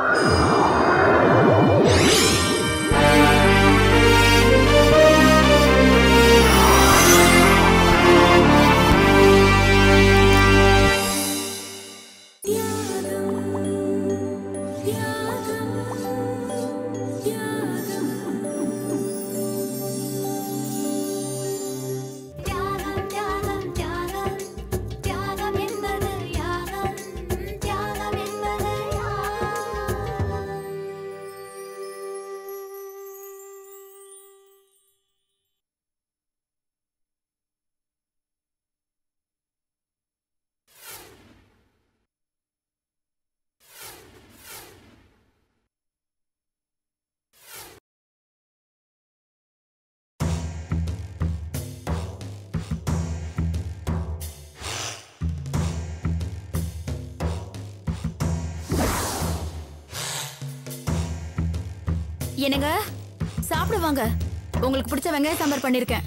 தியாகம் தியாகம் தியாகம் தியாகம் என்பது யாகம் தியாகம் என்பது யாகம் என்னங்க சாப்பிட வாங்க உங்களுக்கு பிடிச்ச வெங்காய சாம்பார் பண்ணிருக்கேன்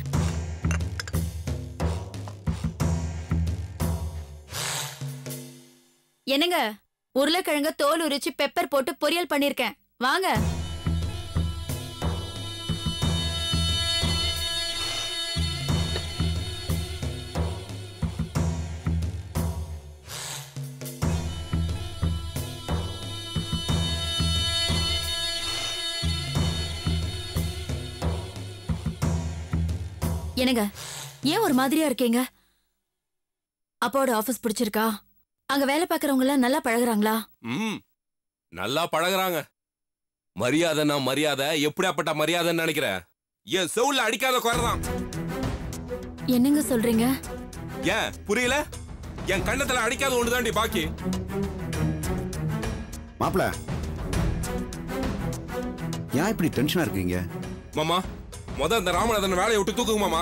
என்னங்க உருளைக்கிழங்க தோல் உரிச்சு பெப்பர் போட்டு பொரியல் பண்ணிருக்கேன் வாங்க என்னங்க ஏன் ஒரு மாதிரியா இருக்கீங்க அப்பாவோட ஆபீஸ் பிடிச்சிருக்கா அங்க வேலை பார்க்கறவங்க எல்லாம் நல்லா பழகுறாங்களா ம் நல்லா பழகுறாங்க மரியாதைன்னா மரியாதை எப்படியாப்பட்ட மரியாதைன்னு நினைக்கிறேன் என் செவுல அடிக்காத குறைதான் என்னங்க சொல்றீங்க ஏன் புரியல என் கண்ணத்துல அடிக்காத ஒண்ணுதாண்டி பாக்கி மாப்பிள ஏன் இப்படி டென்ஷனா இருக்கீங்க மாமா முத இந்த ராமநாதன் வேலையை விட்டு தூக்குங்க மாமா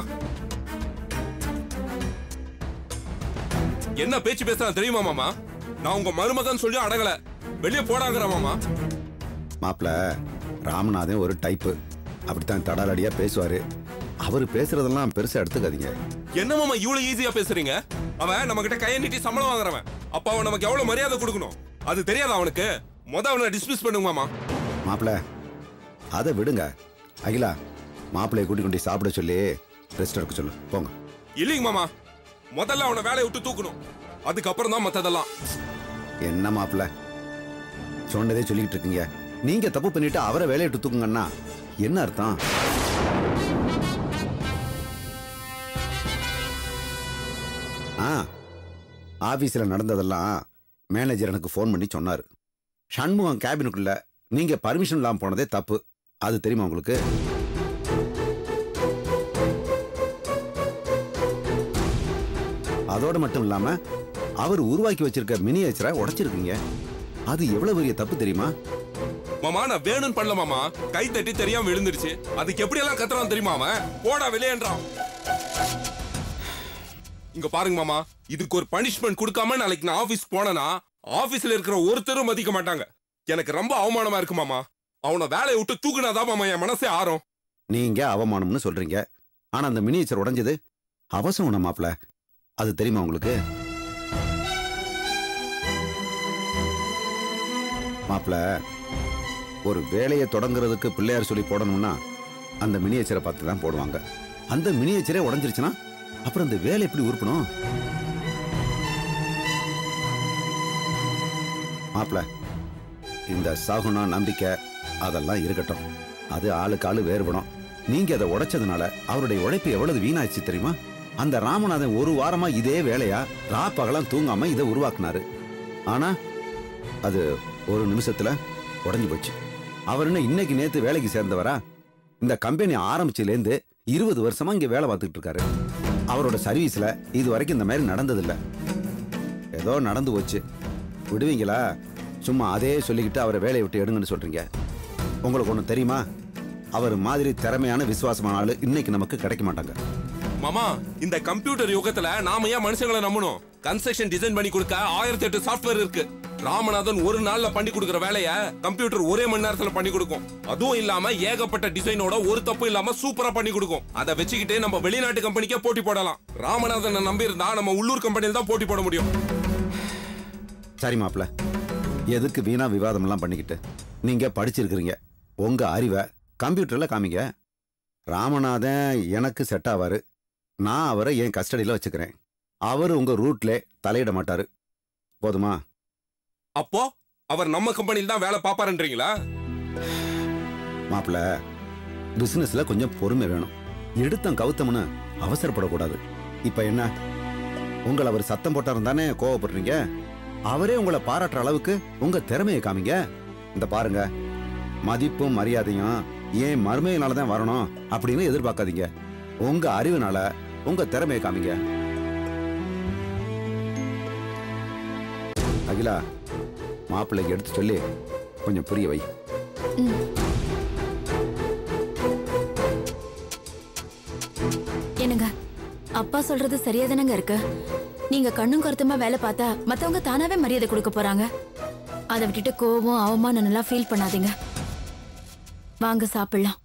என்ன பேச்சு பேசுறான் தெரியுமா மாமா நான் உங்க மருமகன் சொல்லி அடங்கல வெளியே போடாங்கிற மாமா மாப்பிள ராமநாதன் ஒரு டைப்பு அப்படித்தான் தடாலடியா பேசுவாரு அவர் பேசுறதெல்லாம் பெருசா எடுத்துக்காதீங்க என்ன மாமா இவ்வளவு ஈஸியா பேசுறீங்க அவன் நம்ம கிட்ட கையை நீட்டி சம்பளம் வாங்குறவன் அப்ப அவன் நமக்கு எவ்வளவு மரியாதை கொடுக்கணும் அது தெரியாதா அவனுக்கு முத அவனை டிஸ்மிஸ் பண்ணுங்க மாமா மாப்பிள அதை விடுங்க அகிலா மாப்பிளைய கூட்டி கொண்டு சாப்பிட சொல்லி ரெஸ்ட் எடுக்க சொல்லு போங்க இல்லைங்க மாமா முதல்ல அவனை வேலையை விட்டு தூக்கணும் அதுக்கப்புறம் தான் மத்ததெல்லாம் என்ன மாப்பிள சொன்னதே சொல்லிக்கிட்டு இருக்கீங்க நீங்க தப்பு பண்ணிட்டு அவரை வேலையை விட்டு தூக்குங்கன்னா என்ன அர்த்தம் ஆ ஆபீஸ்ல நடந்ததெல்லாம் மேனேஜர் எனக்கு ஃபோன் பண்ணி சொன்னாரு சண்முகம் கேபினுக்குள்ள நீங்க பர்மிஷன் இல்லாம போனதே தப்பு அது தெரியுமா உங்களுக்கு அதோட மட்டும் இல்லாம அவர் உருவாக்கி வச்சிருக்க மினியேச்சரை உடைச்சிருக்கீங்க அது எவ்வளவு பெரிய தப்பு தெரியுமா மாமா நான் வேணும்னு பண்ணல மாமா கை தட்டி தெரியாம விழுந்துருச்சு அதுக்கு எப்படி எல்லாம் கத்துறான் தெரியுமா அவன் போடா வெளியேன்றான் இங்க பாருங்க மாமா இதுக்கு ஒரு பனிஷ்மெண்ட் கொடுக்காம நாளைக்கு நான் ஆபீஸ் போனேனா ஆபீஸ்ல இருக்கிற ஒருத்தரும் மதிக்க மாட்டாங்க எனக்கு ரொம்ப அவமானமா இருக்கு மாமா அவனை வேலையை விட்டு தூக்குனாதான் மாமா என் மனசே ஆறும் நீங்க அவமானம்னு சொல்றீங்க ஆனா அந்த மினியேச்சர் உடைஞ்சது அவசரம் மாப்ள அது தெரியுமா உங்களுக்கு மாப்ள ஒரு வேலையை தொடங்குறதுக்கு பிள்ளையார் சொல்லி போடணும்னா அந்த மினியேச்சரை பார்த்து தான் போடுவாங்க அந்த மினியேச்சரே உடைஞ்சிருச்சுன்னா அப்புறம் இந்த வேலை எப்படி உருப்பணும் மாப்ள இந்த சகுனம் நம்பிக்கை அதெல்லாம் இருக்கட்டும் அது ஆளுக்கு ஆளு வேறுபடும் நீங்க அதை உடைச்சதுனால அவருடைய உழைப்பு எவ்வளவு வீணாச்சு தெரியுமா அந்த ராமநாதன் ஒரு வாரமா இதே வேலையா ரா பகலாம் தூங்காம இதை உருவாக்குனாரு ஆனா அது ஒரு நிமிஷத்துல உடைஞ்சு போச்சு அவர் என்ன இன்னைக்கு நேத்து வேலைக்கு சேர்ந்தவரா இந்த கம்பெனி ஆரம்பிச்சிலேருந்து இருபது வருஷமா இங்க வேலை பார்த்துக்கிட்டு இருக்காரு அவரோட சர்வீஸ்ல இது வரைக்கும் இந்த மாதிரி நடந்ததில்ல ஏதோ நடந்து போச்சு விடுவீங்களா சும்மா அதே சொல்லிக்கிட்டு அவரை வேலையை விட்டு எடுங்கன்னு சொல்றீங்க உங்களுக்கு ஒன்று தெரியுமா அவர் மாதிரி திறமையான விசுவாசமான ஆளு இன்னைக்கு நமக்கு கிடைக்க மாட்டாங்க மாமா இந்த கம்ப்யூட்டர் யுகத்துல நாம ஏன் மனுஷங்களை நம்பணும் கன்ஸ்ட்ரக்ஷன் டிசைன் பண்ணி கொடுக்க ஆயிரத்தி எட்டு சாஃப்ட்வேர் இருக்கு ராமநாதன் ஒரு நாள்ல பண்ணி கொடுக்கிற வேலைய கம்ப்யூட்டர் ஒரே மணி நேரத்துல பண்ணி கொடுக்கும் அதுவும் இல்லாம ஏகப்பட்ட டிசைனோட ஒரு தப்பு இல்லாம சூப்பரா பண்ணி கொடுக்கும் அதை வச்சுக்கிட்டே நம்ம வெளிநாட்டு கம்பெனிக்கே போட்டி போடலாம் ராமநாதனை நம்பி இருந்தா நம்ம உள்ளூர் கம்பெனியில் தான் போட்டி போட முடியும் சரி மாப்ள எதுக்கு வீணா விவாதம்லாம் பண்ணிக்கிட்டு நீங்க படிச்சிருக்கிறீங்க உங்க அறிவை கம்ப்யூட்டர்ல காமிங்க ராமநாதன் எனக்கு செட் ஆவாரு நான் அவரை என் கஸ்டடியில் வச்சுக்கிறேன் அவர் உங்க ரூட்ல தலையிட மாட்டாரு போதுமா அப்போ அவர் நம்ம கம்பெனில தான் வேலை பாப்பாருன்றீங்களா மாப்பிள பிசினஸ்ல கொஞ்சம் பொறுமை வேணும் எடுத்தம் கவுத்தம்னு அவசரப்படக்கூடாது இப்ப என்ன உங்களை அவர் சத்தம் போட்டாரும் தானே கோவப்படுறீங்க அவரே உங்களை பாராட்டுற அளவுக்கு உங்க திறமையை காமிங்க இந்த பாருங்க மதிப்பும் மரியாதையும் ஏன் மருமையினால தான் வரணும் அப்படின்னு எதிர்பார்க்காதீங்க உங்க அறிவுனால உங்க திறமையை காமிங்க அகிலா மாப்பிள்ளைக்கு எடுத்து சொல்லி கொஞ்சம் புரிய வை என்னங்க அப்பா சொல்றது சரியா தானங்க இருக்கு நீங்க கண்ணும் கருத்துமா வேலை பார்த்தா மத்தவங்க தானாவே மரியாதை கொடுக்க போறாங்க அதை விட்டுட்டு கோவம் அவமானம் எல்லாம் ஃபீல் பண்ணாதீங்க வாங்க சாப்பிடலாம்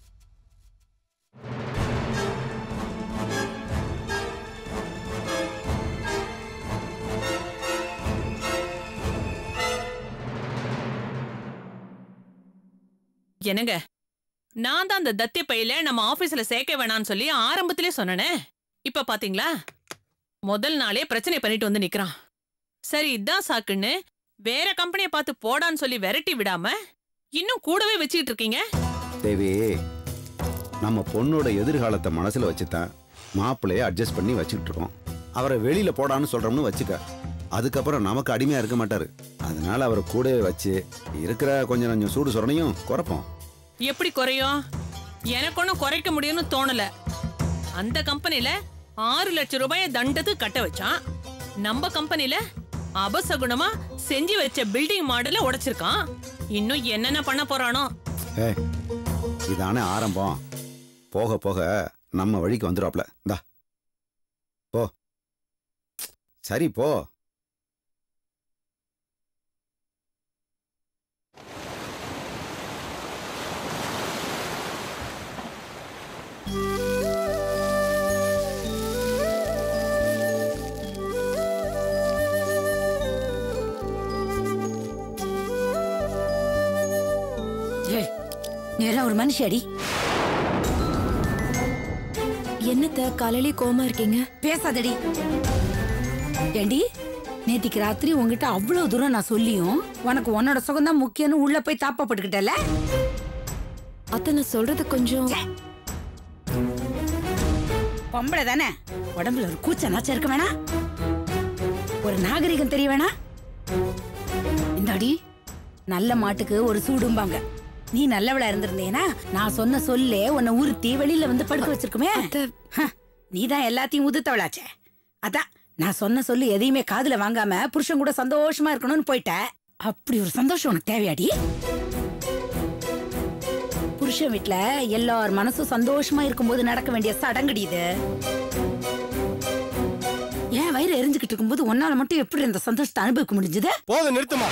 என்னங்க நான் தான் அந்த தத்தி பையில நம்ம ஆபீஸ்ல சேர்க்க வேணாம்னு சொல்லி ஆரம்பத்திலே சொன்னனே இப்ப பாத்தீங்களா முதல் நாளே பிரச்சனை பண்ணிட்டு வந்து நிக்கிறான் சரி இதான் சாக்குன்னு வேற கம்பெனியை பார்த்து போடான்னு சொல்லி விரட்டி விடாம இன்னும் கூடவே வச்சுக்கிட்டு இருக்கீங்க தேவி நம்ம பொண்ணோட எதிர்காலத்தை மனசுல வச்சுதான் மாப்பிள்ளைய அட்ஜஸ்ட் பண்ணி வச்சுக்கிட்டு இருக்கோம் அவரை வெளியில போடான்னு சொல்றோம்னு வச்சுக்க அதுக்கப்புறம் நமக்கு அடிமையா இருக்க மாட்டாரு அதனால அவரை கூடவே வச்சு இருக்கிற கொஞ்சம் கொஞ்சம் சூடு சொரணையும் குறைப்போம் எப்படி குறையும் எனக்கு ஒன்னும் குறைக்க முடியும்னு தோணல அந்த கம்பெனில ஆறு லட்சம் ரூபாய தண்டத்துக்கு கட்ட வச்சான் நம்ம கம்பெனில அபசகுணமா செஞ்சு வச்ச பில்டிங் மாடல உடைச்சிருக்கான் இன்னும் என்னென்ன பண்ண போறானோ ஏ இதானே ஆரம்பம் போக போக நம்ம வழிக்கு வந்துடுவாப்ல இந்தா போ சரி போ ஏய் நீ எல்லாம் ஒரு மனுஷியாடி என்னத்த காலையிலே கோமா இருக்கீங்க பேசாதடி ஏண்டி நேத்திக்கு ராத்திரி உன்கிட்ட அவ்வளவு தூரம் நான் சொல்லியும் உனக்கு உன்னோட சுகம் தான் முக்கியம்னு உள்ள போய் தாப்பப்பட்டுக்கிட்டல அத்தை நான் சொல்றது கொஞ்சம் பொம்பளை தானே உடம்புல ஒரு கூச்ச நாச்சம் இருக்க வேணா ஒரு நாகரிகம் தெரிய வேணா இந்தாடி நல்ல மாட்டுக்கு ஒரு சூடும்பாங்க நீ நல்லவளா இருந்திருந்தேனா நான் சொன்ன சொல்லே உன்னை உருத்தி வெளியில வந்து படுக்க வச்சிருக்குமே நீ தான் எல்லாத்தையும் உதுத்தவளாச்சே அதான் நான் சொன்ன சொல்லு எதையுமே காதுல வாங்காம புருஷன் கூட சந்தோஷமா இருக்கணும்னு போயிட்ட அப்படி ஒரு சந்தோஷம் உனக்கு தேவையாடி புருஷன் வீட்ல எல்லார் மனசும் சந்தோஷமா இருக்கும்போது நடக்க வேண்டிய சடங்குடி இது ஏன் வயிறு எரிஞ்சுக்கிட்டு இருக்கும்போது உன்னால மட்டும் எப்படி இந்த சந்தோஷத்தை அனுபவிக்க முடிஞ்சது போதும் நிறுத்துமா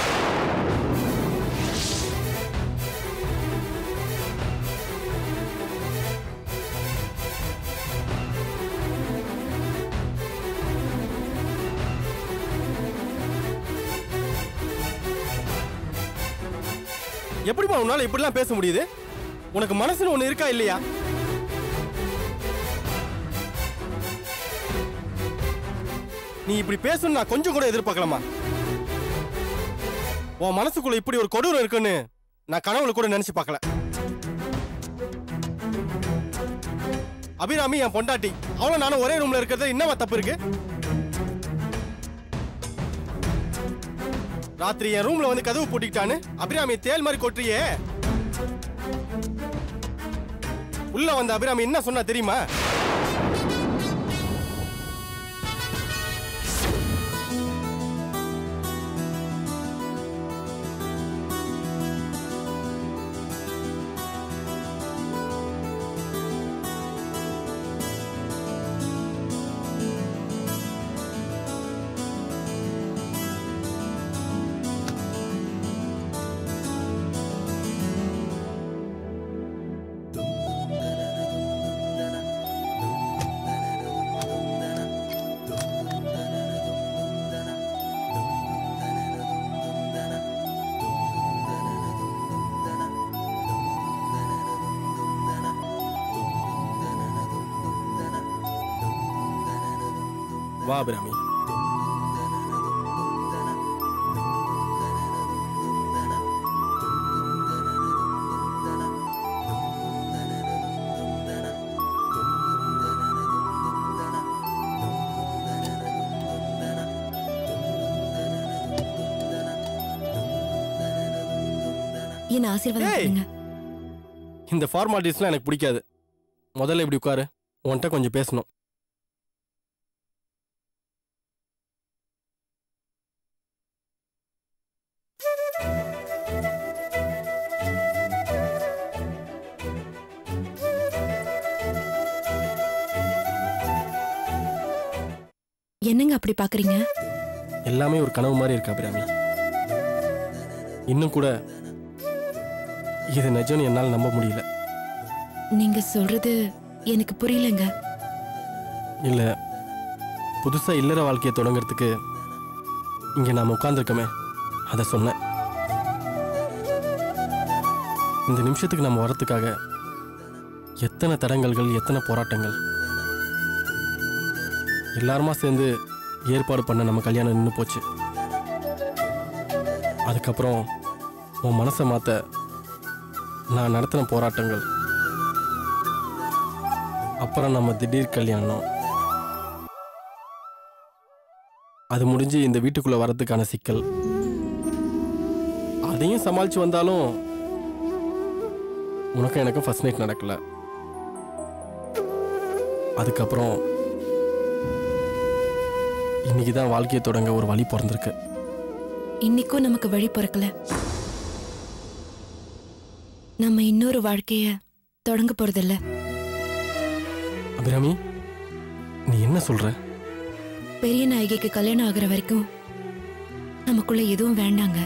எப்படிமா உன்னால இப்படிலாம் பேச முடியுது உனக்கு மனசுன்னு ஒண்ணு இருக்கா இல்லையா நீ இப்படி பேசணும் நான் கொஞ்சம் கூட எதிர்பார்க்கலாமா உன் மனசுக்குள்ள இப்படி ஒரு கொடூரம் இருக்குன்னு நான் கனவுல கூட நினைச்சு பார்க்கல அபிராமி என் பொண்டாட்டி அவளும் நானும் ஒரே ரூம்ல இருக்கிறது என்னவா தப்பு இருக்கு ராத்திரி என் ரூம்ல வந்து கதவு பூட்டிக்கிட்டான்னு அபிராமி தேல் மாதிரி கொட்டுறியே உள்ள வந்த அபிராமி என்ன சொன்னா தெரியுமா வா அபிராமி என்ன ஆசீர்வாதம் ஏய். பண்ணுங்க இந்த ஃபார்மாலிட்டிஸ்லாம் எனக்கு பிடிக்காது முதல்ல இப்படி உட்காரு உன்கிட்ட கொஞ்சம் பேசணும் என்னங்க அப்படி பாக்குறீங்க எல்லாமே ஒரு கனவு மாதிரி இருக்கு அபிராமி இன்னும் கூட இது நிஜம்னு என்னால் நம்ப முடியல நீங்க சொல்றது எனக்கு புரியலங்க இல்ல புதுசா இல்லற வாழ்க்கையை தொடங்குறதுக்கு இங்க நாம உட்கார்ந்துருக்கோமே அதை சொன்னேன் இந்த நிமிஷத்துக்கு நம்ம வரத்துக்காக எத்தனை தடங்கல்கள் எத்தனை போராட்டங்கள் எல்லாருமா சேர்ந்து ஏற்பாடு பண்ண நம்ம கல்யாணம் நின்று போச்சு அதுக்கப்புறம் உன் மனசை மாத்த நான் நடத்தின போராட்டங்கள் அப்புறம் நம்ம திடீர் கல்யாணம் அது முடிஞ்சு இந்த வீட்டுக்குள்ள வரதுக்கான சிக்கல் அதையும் சமாளிச்சு வந்தாலும் உனக்கும் எனக்கும் ஃபர்ஸ்ட் நைட் நடக்கல அதுக்கப்புறம் இன்னைக்கு தான் வாழ்க்கையை தொடங்க ஒரு வழி பிறந்திருக்கு இன்னைக்கும் நமக்கு வழி பிறக்கல நம்ம இன்னொரு வாழ்க்கைய தொடங்க போறதில்ல அபிராமி நீ என்ன சொல்ற பெரிய நாயகிக்கு கல்யாணம் ஆகுற வரைக்கும் நமக்குள்ள எதுவும் வேண்டாங்க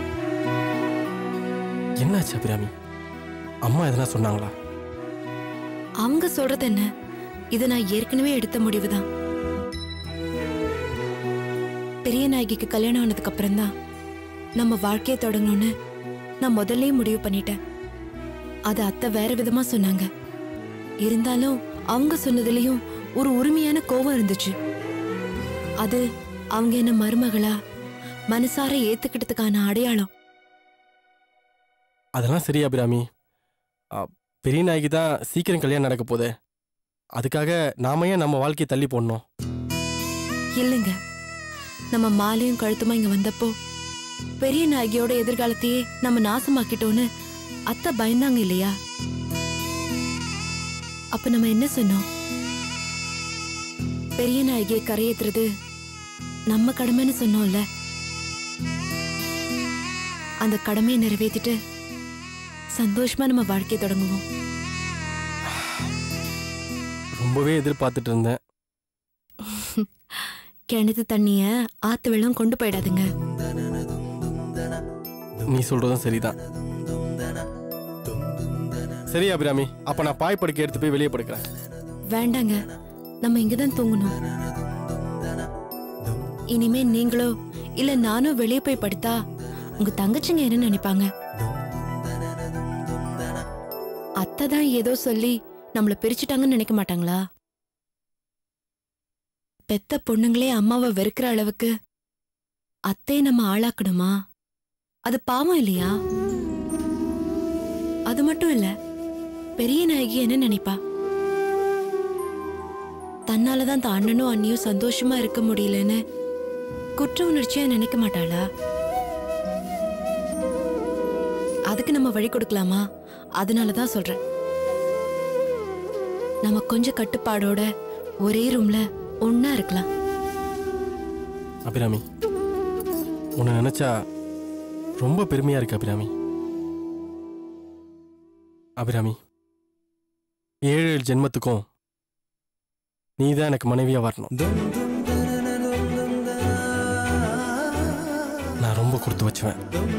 என்னாச்சு அபிராமி அம்மா எதனா சொன்னாங்களா அவங்க சொல்றது என்ன இது நான் ஏற்கனவே எடுத்த முடிவுதான் பெரிய நாயகிக்கு கல்யாணம் ஆனதுக்கு அப்புறம் தான் நம்ம வாழ்க்கையை தொடங்கணும்னு நான் முதல்லயே முடிவு பண்ணிட்டேன் அது அத்தை வேற விதமா சொன்னாங்க இருந்தாலும் அவங்க சொன்னதுலயும் ஒரு உரிமையான கோவம் இருந்துச்சு அது அவங்க என்ன மருமகளா மனசார ஏத்துக்கிட்டதுக்கான அடையாளம் அதெல்லாம் சரி அபிராமி அ, பெரிய நாய்க்கு தான் சீக்கிரம் கல்யாணம் நடக்க போதே அதுக்காக நாம ஏன் நம்ம வாழ்க்கையை தள்ளி போடணும் இல்லைங்க நம்ம மாலையும் கழுத்துமா இங்க வந்தப்போ பெரிய நாயகியோட எதிர்காலத்தையே நம்ம நாசமாக்கிட்டோன்னு அத்தை பயந்தாங்க இல்லையா அப்ப நம்ம என்ன சொன்னோம் பெரிய நாயகியை கரையேத்துறது நம்ம கடமைன்னு சொன்னோம்ல அந்த கடமையை நிறைவேத்திட்டு சந்தோஷமா நம்ம வாழ்க்கையை தொடங்குவோம் ரொம்பவே எதிர்பார்த்துட்டு இருந்தேன் கிணத்து தண்ணிய ஆத்து வெள்ளம் கொண்டு போயிடாதுங்க நீ சொல்றதும் சரிதான் சரி அபிராமி அப்ப நான் பாய் படுக்கை எடுத்து போய் வெளியே படுக்கிறேன் வேண்டாங்க நம்ம இங்கதான் தூங்கணும் இனிமே நீங்களோ இல்ல நானும் வெளியே போய் படுத்தா உங்க தங்கச்சிங்க என்ன நினைப்பாங்க அத்தை தான் ஏதோ சொல்லி நம்மள பிரிச்சுட்டாங்கன்னு நினைக்க மாட்டாங்களா பெத்த பொண்ணுங்களே அம்மாவை வெறுக்கிற அளவுக்கு அத்தையை நம்ம ஆளாக்கணுமா அது பாவம் இல்லையா அது மட்டும் இல்ல பெரிய நாயகி என்ன நினைப்பா தன்னாலதான் தான் அண்ணனும் அண்ணியும் சந்தோஷமா இருக்க முடியலன்னு குற்ற உணர்ச்சியா நினைக்க மாட்டாளா அதுக்கு நம்ம வழி கொடுக்கலாமா அதனாலதான் சொல்றேன் நம்ம கொஞ்சம் கட்டுப்பாடோட ஒரே ரூம்ல ஒண்ணா இருக்கலாம் அபிராமி உன்னை நினைச்சா ரொம்ப பெருமையா இருக்கு அபிராமி அபிராமி ஏழு ஏழு ஜென்மத்துக்கும் நீ தான் எனக்கு மனைவியா வரணும் நான் ரொம்ப கொடுத்து வச்சுவேன்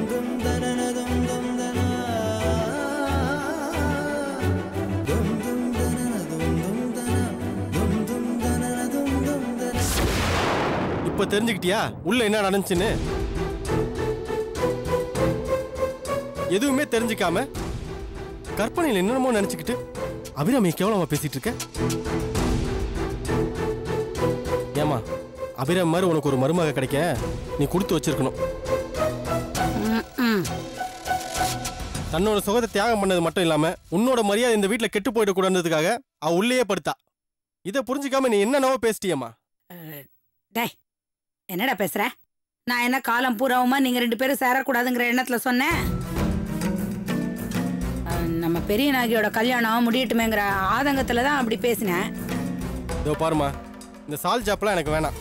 இப்ப தெரிஞ்சுக்கிட்டியா உள்ள என்ன நடந்துச்சுன்னு எதுவுமே தெரிஞ்சுக்காம கற்பனையில் என்னென்னமோ நினைச்சுக்கிட்டு அபிராமியை கேவலமா பேசிட்டு இருக்க ஏமா அபிராம் மாதிரி உனக்கு ஒரு மருமக கிடைக்க நீ கொடுத்து வச்சிருக்கணும் ம், ம். தன்னோட சுகத்தை தியாகம் பண்ணது மட்டும் இல்லாம உன்னோட மரியாதை இந்த வீட்ல கெட்டு போயிடக்கூடாதுக்காக அவ உள்ளேயே படுத்தா இதை புரிஞ்சுக்காம நீ என்னென்னவோ பேசிட்டியம்மா டேய் என்னடா பேசுற நான் என்ன காலம் பூராவுமா நீங்க ரெண்டு பேரும் சேரக்கூடாதுங்கிற எண்ணத்துல சொன்னேன் அஹ், நம்ம பெரிய நாகியோட கல்யாணம் முடியட்டுமேங்கிற ஆதங்கத்துல தான் அப்படி பேசினேன் இதோ பாருமா இந்த சால் ஜாப்லாம் எனக்கு வேணாம்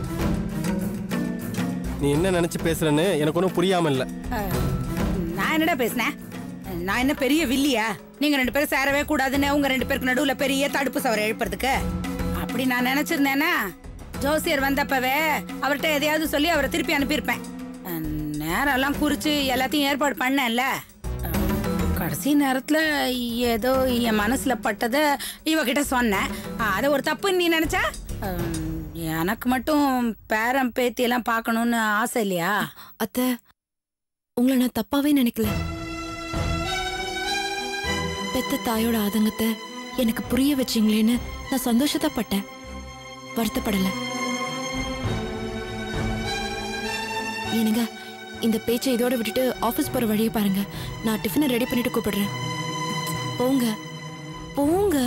நீ என்ன நினைச்சு பேசுறன்னு எனக்கு ஒன்றும் புரியாம இல்லை அஹ், நான் என்னடா பேசினேன் நான் என்ன பெரிய வில்லியா நீங்க ரெண்டு பேரும் சேரவே கூடாதுன்னு உங்க ரெண்டு பேருக்கு நடுவுல பெரிய தடுப்பு சவரை எழுப்புறதுக்கு அப்படி நான் நினைச்சிருந்தேன்னா ஜோசியர் வந்தப்பவே அவர்கிட்ட எதையாவது சொல்லி அவரை திருப்பி அனுப்பியிருப்பேன் அஹ், நேரம்லாம் குறிச்சு எல்லாத்தையும் ஏற்பாடு பண்ணேன்ல அஹ், கடைசி நேரத்துல ஏதோ என் மனசுல பட்டதை இவகிட்ட சொன்னேன் அஹ், அதை ஒரு தப்புன்னு நீ நினைச்சா அஹ், எனக்கு மட்டும் பேரன் பேத்தி எல்லாம் பார்க்கணும்னு ஆசை இல்லையா அத்தை உங்களை நான் தப்பாவே நினைக்கல பெத்த தாயோட ஆதங்கத்தை எனக்கு புரிய வச்சீங்களேன்னு நான் சந்தோஷத்தைப்பட்டேன் வருத்தப்படல ஏனுங்க இந்த பேச்சை இதோட விட்டுட்டு ஆஃபீஸ் போற வழியை பாருங்க நான் டிஃபனை ரெடி பண்ணிட்டு கூப்பிடுறேன் போங்க போங்க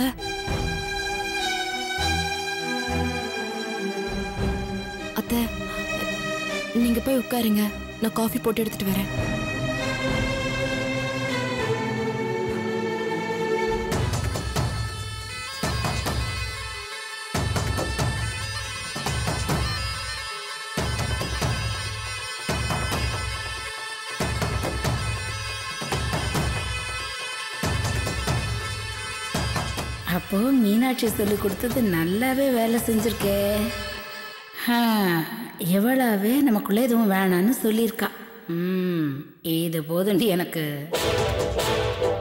அத்தை நீங்க போய் உட்காருங்க நான் காஃபி போட்டு எடுத்துட்டு வரேன் அப்போ மீனாட்சி சொல்லி கொடுத்தது நல்லாவே வேலை செஞ்சிருக்கே ஆ, எவ்வளவே நமக்குள்ள எதுவும் வேணான்னு சொல்லியிருக்கா ம் இது போதுண்டி எனக்கு